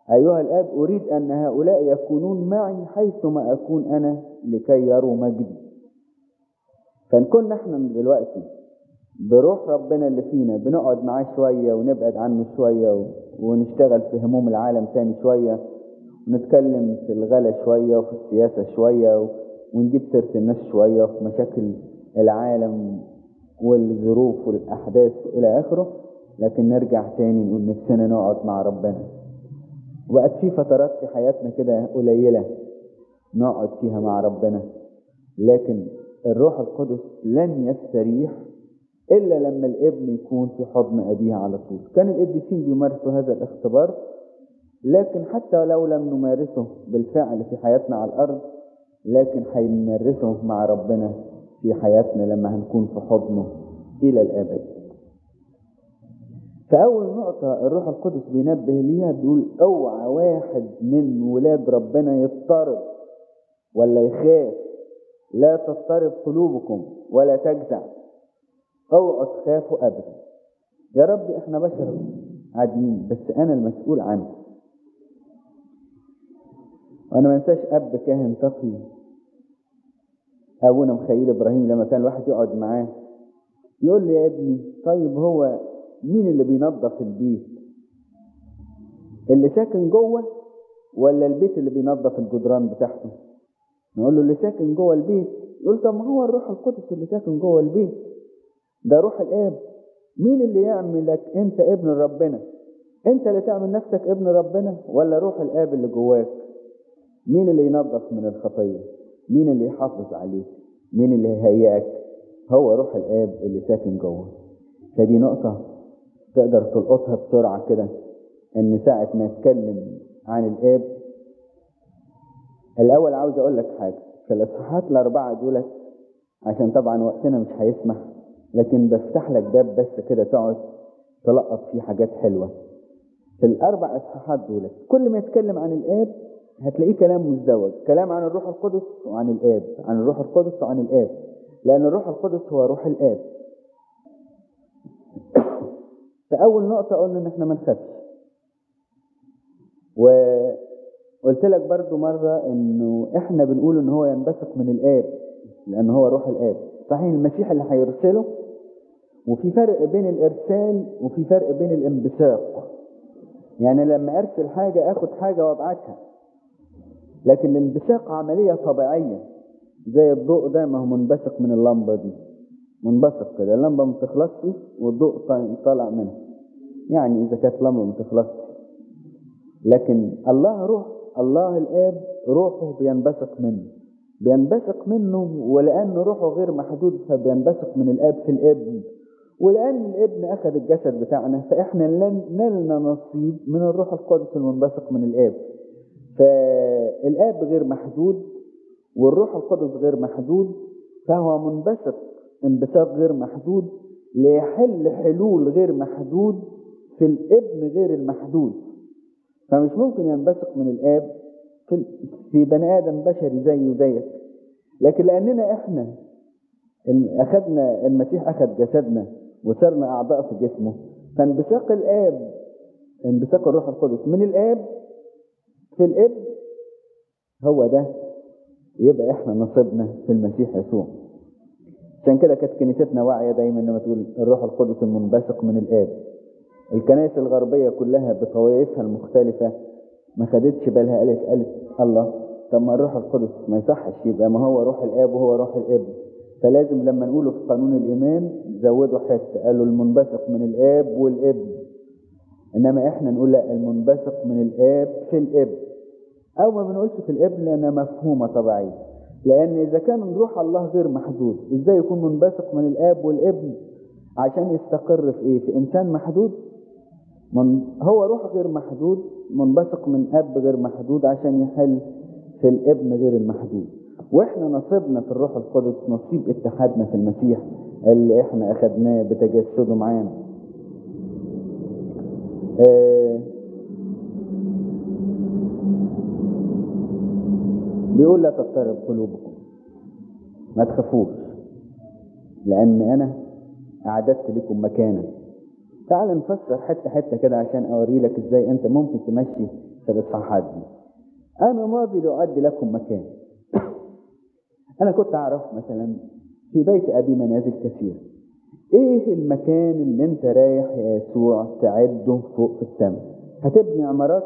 أيها الآب أريد أن هؤلاء يكونون معي حيثما أكون أنا لكي يروا مجدي فإن كنا احنا من دلوقتي بروح ربنا اللي فينا بنقعد معاه شوية ونبعد عنه شوية و- ونشتغل في هموم العالم تاني شوية ونتكلم في الغلا شوية وفي السياسة شوية و- ونجيب سيرة الناس شوية وفي مشاكل العالم والظروف والأحداث إلى آخره لكن نرجع تاني نقول نفسنا نقعد مع ربنا وبقت في فترات في حياتنا كده قليلة نقعد فيها مع ربنا لكن الروح القدس لن يستريح إلا لما الابن يكون في حضن أبيه على طول كان القديسين بيمارسوا هذا الاختبار لكن حتى لو لم نمارسه بالفعل في حياتنا على الأرض لكن هنمارسه مع ربنا في حياتنا لما هنكون في حضنه إلى الأبد فأول نقطة الروح القدس بينبه ليها بيقول اوعى واحد من ولاد ربنا يضطرب ولا يخاف لا تضطرب قلوبكم ولا تجزع اوعوا تخافوا ابدا يا رب احنا بشر عاديين بس انا المسؤول عنك وانا ما انساش اب كاهن تقي ابونا مخيل ابراهيم لما كان الواحد يقعد معاه يقول لي يا ابني طيب هو مين اللي بينظف البيت اللي ساكن جوه ولا البيت اللي بينظف الجدران بتاعته نقول له اللي ساكن جوه البيت يقول طب ما هو الروح القدس اللي ساكن جوه البيت ده روح الاب مين اللي يعملك انت ابن ربنا انت اللي تعمل نفسك ابن ربنا ولا روح الاب اللي جواك مين اللي ينظف من الخطيه مين اللي يحافظ عليك مين اللي يهيئك هو روح الاب اللي ساكن جوه فدي نقطه تقدر تلقطها بسرعه كده ان ساعه ما يتكلم عن الاب الاول عاوز اقول لك حاجه في الاصحاحات الاربعه دولت عشان طبعا وقتنا مش هيسمح لكن بفتح لك باب بس كده تقعد تلقط فيه حاجات حلوه في الاربع اصحاحات دولت كل ما يتكلم عن الاب هتلاقيه كلام مزدوج كلام عن الروح القدس وعن الاب عن الروح القدس وعن الاب لان الروح القدس هو روح الاب فاول نقطه قلنا ان احنا ما نخافش وقلت لك برضو مرة انه احنا بنقول ان هو ينبثق من الاب لان هو روح الاب صحيح المسيح اللي هيرسله وفي فرق بين الارسال وفي فرق بين الانبثاق يعني لما ارسل حاجة اخد حاجة وابعتها لكن الانبثاق عملية طبيعية زي الضوء ده ما هو منبثق من اللمبة دي منبثق كده اللمبة ما بتخلصش والضوء طالع منها يعني اذا كانت لمبة ما بتخلصش لكن الله روح الله الاب روحه بينبثق منه بينبثق منه ولان روحه غير محدود فبينبثق من الاب في الابن ولان الابن اخذ الجسد بتاعنا فاحنا نلنا نصيب من الروح القدس المنبثق من الاب فالاب غير محدود والروح القدس غير محدود فهو منبثق انبثاق غير محدود ليحل حلول غير محدود في الابن غير المحدود فمش ممكن ينبثق من الاب في, في بني ادم بشري زيه زيك لكن لاننا احنا اخذنا المسيح اخذ جسدنا وصرنا اعضاء في جسمه فانبثاق الاب انبثاق الروح القدس من الاب في الابن هو ده يبقى احنا نصيبنا في المسيح يسوع عشان كده كانت كنيستنا واعيه دايما لما تقول الروح القدس المنبثق من الاب الكنائس الغربيه كلها بطوائفها المختلفه ما خدتش بالها قالت قالت الله طب ما الروح القدس ما يصحش يبقى ما هو روح الاب وهو روح الابن فلازم لما نقوله في قانون الايمان زودوا حته قالوا المنبثق من الاب والابن انما احنا نقول لا المنبثق من الاب في الابن او ما بنقولش في الابن لانها مفهومه طبيعيه لان اذا كان روح الله غير محدود ازاي يكون منبثق من الاب والابن عشان يستقر في ايه في انسان محدود من هو روح غير محدود منبثق من اب غير محدود عشان يحل في الابن غير المحدود واحنا نصيبنا في الروح القدس نصيب اتحادنا في المسيح اللي احنا اخدناه بتجسده معانا آه بيقول لا تضطرب قلوبكم ما تخافوش لان انا اعددت لكم مكانا تعال نفسر حته حته كده عشان اوري لك ازاي انت ممكن تمشي في الإصحاحات دي أنا ماضي لأعد لكم مكان أنا كنت أعرف مثلا في بيت أبي منازل كثيرة إيه المكان اللي أنت رايح يا يسوع تعده فوق في السماء هتبني عمارات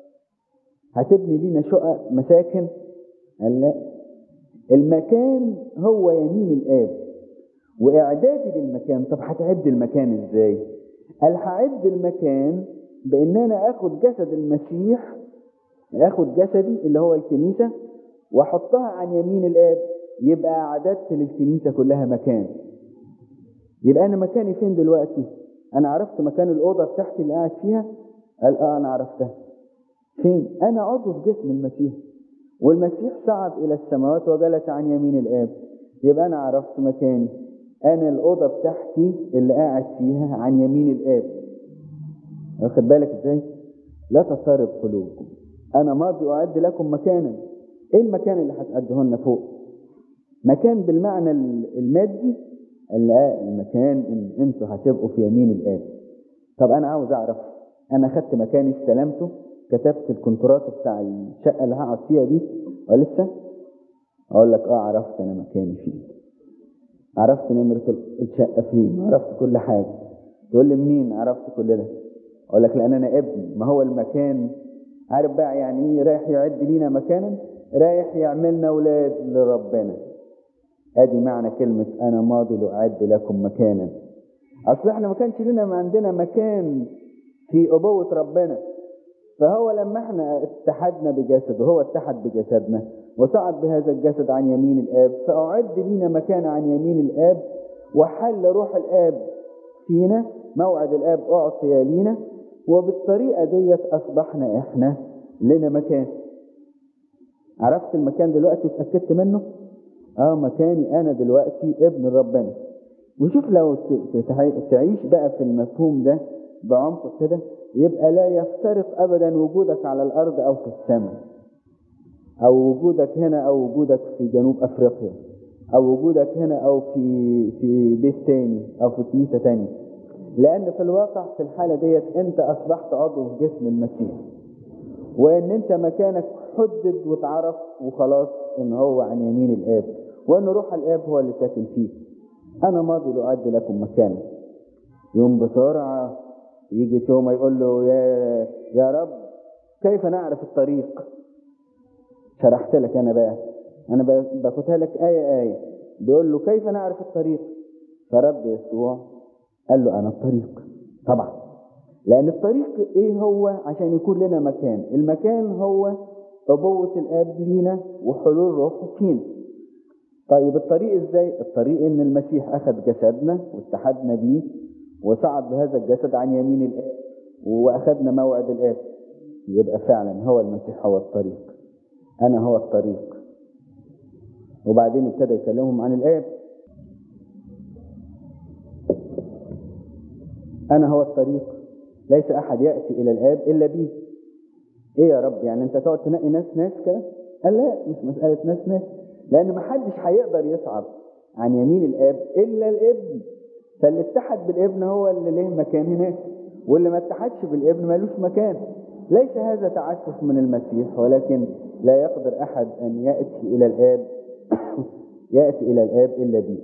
هتبني لينا شقق مساكن قال لا المكان هو يمين الآب وإعدادي للمكان طب هتعد المكان إزاي قال هعد المكان بإن أنا آخد جسد المسيح آخد جسدي اللي هو الكنيسة وأحطها عن يمين الآب يبقى أعددت للكنيسة كلها مكان يبقى أنا مكاني فين دلوقتي أنا عرفت مكان الأوضة بتاعتي اللي قاعد فيها قال آه أنا عرفتها فين أنا عضو في جسم المسيح والمسيح صعد إلى السماوات وجلس عن يمين الآب يبقى أنا عرفت مكاني أنا الأوضة بتاعتي اللي قاعد فيها عن يمين الآب واخد بالك إزاي؟ لا تضطرب قلوبكم أنا ماضي أعد لكم مكانا إيه المكان اللي هتعده لنا فوق؟ مكان بالمعنى المادي لا المكان إن أنتوا هتبقوا في يمين الآب طب أنا عاوز أعرف أنا خدت مكاني استلمته كتبت الكونترات بتاع الشقة اللي هقعد فيها دي ولسه أقول لك أه عرفت أنا مكاني فين عرفت نمرة الشقة فين عرفت كل حاجة تقول لي منين عرفت كل ده أقول لك لأن أنا ابن ما هو المكان عارف بقى يعني إيه رايح يعد لينا مكانا رايح يعملنا أولاد لربنا ادي معنى كلمة انا ماضي لأعد لكم مكانا اصل احنا ما كانش لنا ما عندنا مكان في ابوة ربنا فهو لما احنا اتحدنا بجسده هو اتحد بجسدنا وصعد بهذا الجسد عن يمين الاب فاعد لينا مكان عن يمين الاب وحل روح الاب فينا موعد الاب اعطي لينا وبالطريقة ديت اصبحنا احنا لنا مكان عرفت المكان دلوقتي واتأكدت منه اه مكاني انا دلوقتي ابن ربنا وشوف لو تعيش بقى في المفهوم ده بعمق كده يبقى لا يفترق ابدا وجودك على الارض او في السماء او وجودك هنا او وجودك في جنوب افريقيا او وجودك هنا او في في بيت تاني او في كنيسه تانية لان في الواقع في الحاله ديت انت اصبحت عضو في جسم المسيح وان انت مكانك حدد واتعرف وخلاص ان هو عن يمين الاب وان روح الاب هو اللي ساكن فيه انا ماضي لاعد لكم مكانا يوم بسرعه يجي توما يقول له يا يا رب كيف نعرف الطريق شرحت لك انا بقى انا باخدها لك ايه ايه بيقول له كيف نعرف الطريق فرد يسوع قال له انا الطريق طبعا لان الطريق ايه هو عشان يكون لنا مكان المكان هو أبوة الآب لينا وحلول روحه فينا طيب الطريق ازاي الطريق ان المسيح اخذ جسدنا واتحدنا بيه وصعد بهذا الجسد عن يمين الآب واخذنا موعد الآب يبقى فعلا هو المسيح هو الطريق انا هو الطريق وبعدين ابتدى يكلمهم عن الآب انا هو الطريق ليس احد ياتي الى الاب الا بي ايه يا رب يعني انت تقعد تنقي ناس ناس كده قال لا مش مساله ناس ناس لان ما حدش هيقدر يصعد عن يمين الاب الا الابن فاللي اتحد بالابن هو اللي له مكان هناك واللي ما اتحدش بالابن ملوش مكان ليس هذا تعسف من المسيح ولكن لا يقدر احد ان ياتي الى الاب ياتي الى الاب الا بي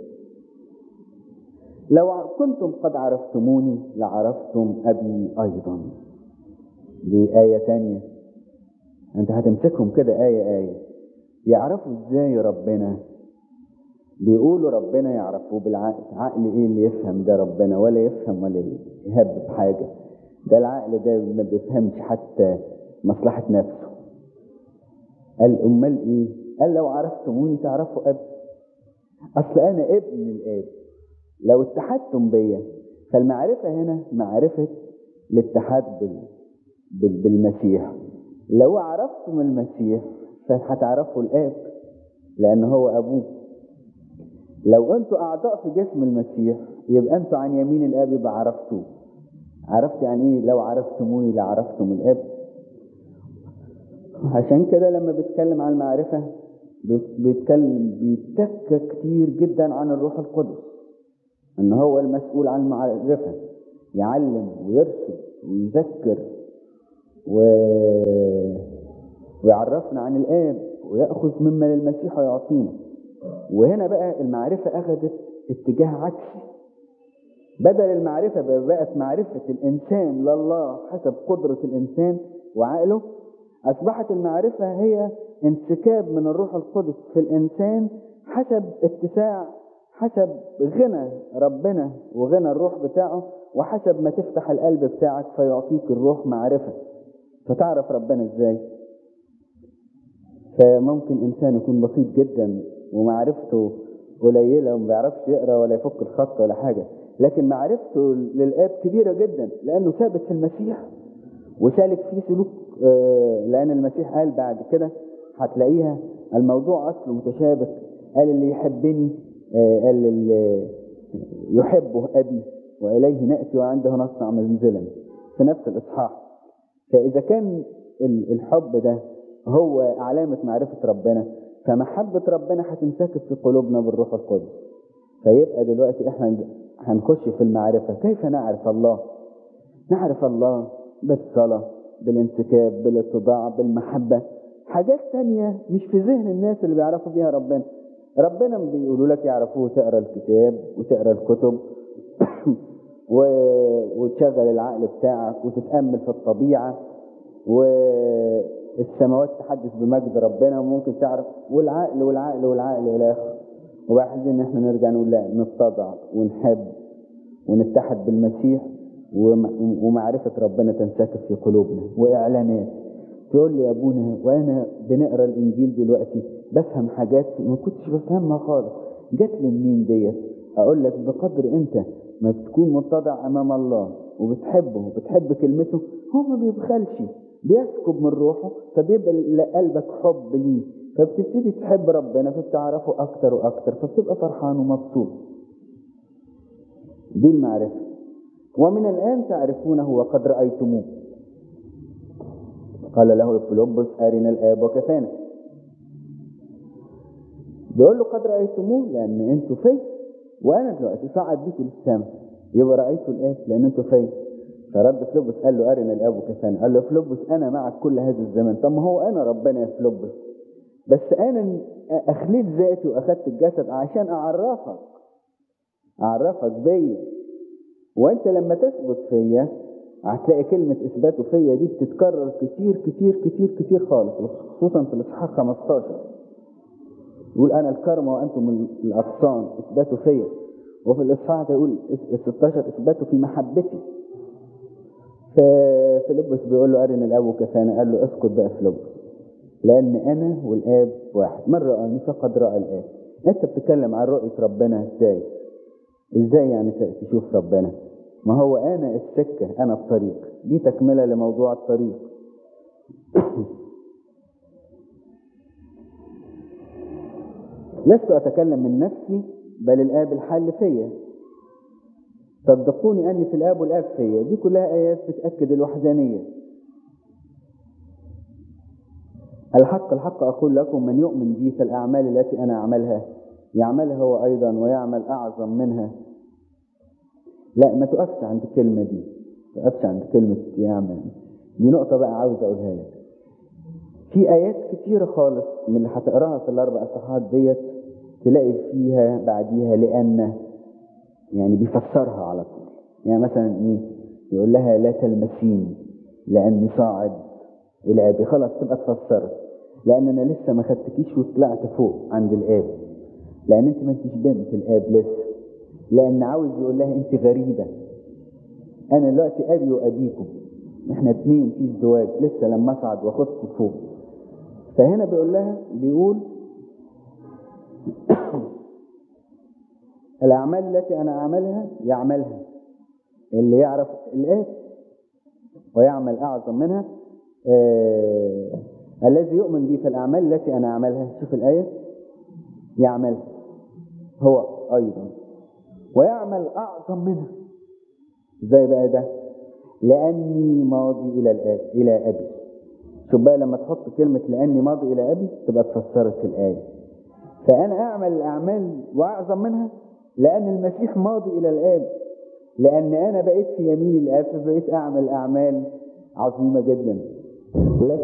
لو كنتم قد عرفتموني لعرفتم ابي ايضا دي آية تانية انت هتمسكهم كده آية آية يعرفوا ازاي ربنا بيقولوا ربنا يعرفوه بالعقل عقل ايه اللي يفهم ده ربنا ولا يفهم ولا يهب بحاجة ده العقل ده ما بيفهمش حتى مصلحة نفسه قال امال ايه قال لو عرفتموني تعرفوا اب اصل انا ابن الاب لو اتحدتم بيا فالمعرفة هنا معرفة الاتحاد بال... بال... بالمسيح لو عرفتم المسيح فهتعرفوا الآب لأن هو أبوه لو أنتوا أعضاء في جسم المسيح يبقى أنتوا عن يمين الآب يبقى عرفتوه عرفت يعني إيه لو عرفتموني لعرفتم الآب عشان كده لما بيتكلم عن المعرفة بيتكلم بيتك كتير جدا عن الروح القدس ان هو المسؤول عن المعرفة يعلم ويرشد ويذكر و ويعرفنا عن الآب ويأخذ مما للمسيح ويعطينا وهنا بقى المعرفة أخذت اتجاه عكسي بدل المعرفة بقت معرفة الإنسان لله حسب قدرة الإنسان وعقله أصبحت المعرفة هي انسكاب من الروح القدس في الإنسان حسب اتساع حسب غنى ربنا وغنى الروح بتاعه وحسب ما تفتح القلب بتاعك فيعطيك الروح معرفة فتعرف ربنا ازاي فممكن انسان يكون بسيط جدا ومعرفته قليلة وما بيعرفش يقرا ولا يفك الخط ولا حاجة لكن معرفته للآب كبيرة جدا لأنه ثابت في المسيح وسالك فيه سلوك لأن المسيح قال بعد كده هتلاقيها الموضوع أصله متشابك قال اللي يحبني قال اللي يحبه أبي وإليه نأتي وعنده نصنع منزلا في نفس الإصحاح فإذا كان الحب ده هو علامة معرفة ربنا فمحبة ربنا هتنسكب في قلوبنا بالروح القدس فيبقى دلوقتي احنا هنخش في المعرفة كيف نعرف الله نعرف الله بالصلاة بالانسكاب بالاتضاع بالمحبة حاجات تانية مش في ذهن الناس اللي بيعرفوا بيها ربنا ربنا بيقولوا لك يعرفوه تقرا الكتاب وتقرا الكتب و... وتشغل العقل بتاعك وتتأمل في الطبيعة والسماوات تحدث بمجد ربنا وممكن تعرف والعقل والعقل والعقل إلى آخره وبقى عايزين إن إحنا نرجع نقول لا نتضع ونحب ونتحد بالمسيح ومعرفة ربنا تنسكب في قلوبنا وإعلانات تقول لي يا أبونا وأنا بنقرا الإنجيل دلوقتي بفهم حاجات ما كنتش بفهمها خالص جات لي منين ديت أقول لك بقدر أنت ما بتكون متضع أمام الله وبتحبه وبتحب كلمته هو ما بيبخلش بيسكب من روحه فبيبقى قلبك حب ليه فبتبتدي تحب ربنا فبتعرفه أكتر وأكتر فبتبقى فرحان ومبسوط دي المعرفة ومن الآن تعرفونه وقد رأيتموه قال له فيلبس أرنا الآب وكفانا بيقول له قد رأيتموه لأن أنتوا في وأنا دلوقتي صعد بيكم للسماء يبقى رأيتوا الآب لأن أنتوا في فرد فيلبس قال له أرنا الآب وكفانا قال له فيلبس أنا معك كل هذا الزمن طب ما هو أنا ربنا يا فيلبس بس أنا أخليت ذاتي وأخدت الجسد عشان أعرفك أعرفك بيا وأنت لما تثبت فيا هتلاقي كلمة إثباته فيا دي بتتكرر كتير كتير كتير كتير خالص خصوصا في الإصحاح 15 يقول أنا الكرمة وأنتم الأغصان إثباته فيا وفي الإصحاح ده يقول 16 إثباته في محبتي ففيلبس بيقول له أرنا الآب وكفانا قال له اسكت بقى فيلبس لأن أنا والآب واحد من رآني فقد رأى الآب أنت بتتكلم عن رؤية ربنا إزاي إزاي يعني تشوف ربنا ما هو أنا السكة أنا الطريق دي تكملة لموضوع الطريق لست أتكلم من نفسي بل الآب الحل فيا صدقوني أني في الآب والآب فيا دي كلها آيات بتأكد الوحدانية الحق الحق أقول لكم من يؤمن بي فالأعمال التي أنا أعملها يعملها هو أيضا ويعمل أعظم منها لا ما تقفش عند الكلمة دي ما تقفش عند كلمة يعمل دي نقطة بقى عاوز أقولها لك في آيات كتيرة خالص من اللي هتقراها في الأربع إصحاحات ديت تلاقي فيها بعديها لأن يعني بيفسرها على طول يعني مثلا إيه يقول لها لا تلمسيني لأني صاعد إلى أبي خلاص تبقى اتفسرت لأن أنا لسه ما خدتكيش وطلعت فوق عند الآب لأن أنت ما أنتش بنت الآب لسه لأن عاوز يقول لها أنت غريبة أنا دلوقتي أبي وأبيكم إحنا اتنين في ازدواج لسه لما أصعد وأخدكم فوق فهنا بيقول لها بيقول الأعمال التي أنا أعملها يعملها اللي يعرف الآب ويعمل أعظم منها آه الذي يؤمن بي فالأعمال التي أنا أعملها شوف الآية يعملها هو أيضا ويعمل أعظم منها ازاي بقى ده لأني ماضي إلى الآب إلى أبي شوف بقى لما تحط كلمة لأني ماضي إلى أبي تبقى اتفسرت في الآية فأنا أعمل الأعمال وأعظم منها لأن المسيح ماضي إلى الآب لأن أنا بقيت في يمين الآب فبقيت أعمل أعمال عظيمة جدا لكن